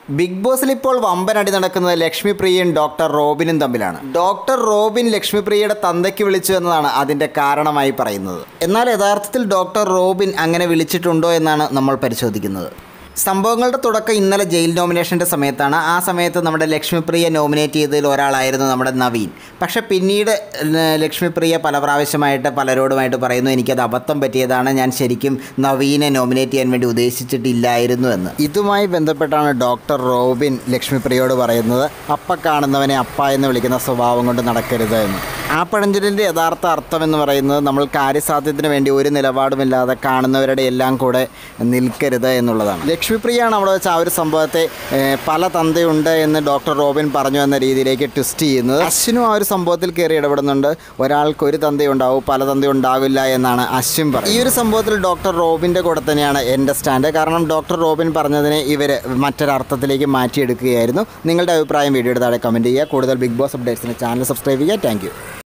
big ബോസിൽ ഇപ്പോൾ വമ്പൻ അടി നടക്കുന്നത് ലക്ഷ്മിപ്രിയയും ഡോക്ടർ റോബിനും തമ്മിലാണ് ഡോക്ടർ റോബിൻ ലക്ഷ്മിപ്രിയയുടെ തന്തയ്ക്ക് വിളിച്ചു എന്നതാണ് അതിൻ്റെ കാരണമായി പറയുന്നത് എന്നാൽ യഥാർത്ഥത്തിൽ ഡോക്ടർ റോബിൻ അങ്ങനെ വിളിച്ചിട്ടുണ്ടോ എന്നാണ് നമ്മൾ പരിശോധിക്കുന്നത് സംഭവങ്ങളുടെ തുടക്കം ഇന്നലെ ജയിൽ നോമിനേഷൻ്റെ സമയത്താണ് ആ സമയത്ത് നമ്മുടെ ലക്ഷ്മിപ്രിയ നോമിനേറ്റ് ചെയ്തതിൽ ഒരാളായിരുന്നു നമ്മുടെ നവീൻ പക്ഷെ പിന്നീട് ല- ലക്ഷ്മിപ്രിയ പല പ്രാവശ്യമായിട്ട് പലരോടുമായിട്ട് പറയുന്നു എനിക്കത് അബദ്ധം പറ്റിയതാണ് ഞാൻ ശരിക്കും നവീനെ നോമിനേറ്റ് ചെയ്യാൻ വേണ്ടി ഉദ്ദേശിച്ചിട്ടില്ലായിരുന്നു എന്ന് ഇതുമായി ബന്ധപ്പെട്ടാണ് ഡോക്ടർ റോബിൻ ലക്ഷ്മിപ്രിയയോട് പറയുന്നത് അപ്പ കാണുന്നവനെ അപ്പ എന്ന് വിളിക്കുന്ന സ്വഭാവം കൊണ്ട് നടക്കരുത് എന്ന് ആ പഴഞ്ചൊല്ലിൻ്റെ യഥാർത്ഥ അർത്ഥം എന്ന് പറയുന്നത് നമ്മൾ കാര്യസാധ്യത്തിന് വേണ്ടി ഒരു നിലപാടുമില്ലാതെ കാണുന്നവരുടെ എല്ലാം കൂടെ നിൽക്കരുത് എന്നുള്ളതാണ് ലക്ഷ്മിപ്രിയാണ് അവിടെ വെച്ച് ആ ഒരു സംഭവത്തെ ഏഹ്, പല തന്തയുണ്ട് എന്ന് ഡോക്ടർ റോബിൻ പറഞ്ഞു എന്ന രീതിയിലേക്ക് ട്വിസ്റ്റ് ചെയ്യുന്നത് അശ്വിനും ആ ഒരു സംഭവത്തിൽ കയറി ഇടപെടുന്നുണ്ട് ഒരാൾക്ക് ഒരു തന്തയുണ്ടാവും പല തന്തയുണ്ടാവില്ല എന്നാണ് അശ്വിൻ പറയുന്നത് ഈ ഒരു സംഭവത്തിൽ ഡോക്ടർ റോബിൻ്റെ കൂടെ തന്നെയാണ് എൻ്റെ സ്റ്റാൻഡ് കാരണം ഡോക്ടർ റോബിൻ പറഞ്ഞതിനെ ഇവർ മറ്റൊരർത്ഥത്തിലേക്ക് മാറ്റിയെടുക്കുകയായിരുന്നു നിങ്ങളുടെ അഭിപ്രായം വീഡിയോയുടെ താഴെ കമൻറ്റ് ചെയ്യുക കൂടുതൽ ബിഗ് ബോസ് അപ്ഡേറ്റ്സിന് ചാനൽ സബ്സ്ക്രൈബ് ചെയ്യുക താങ്ക്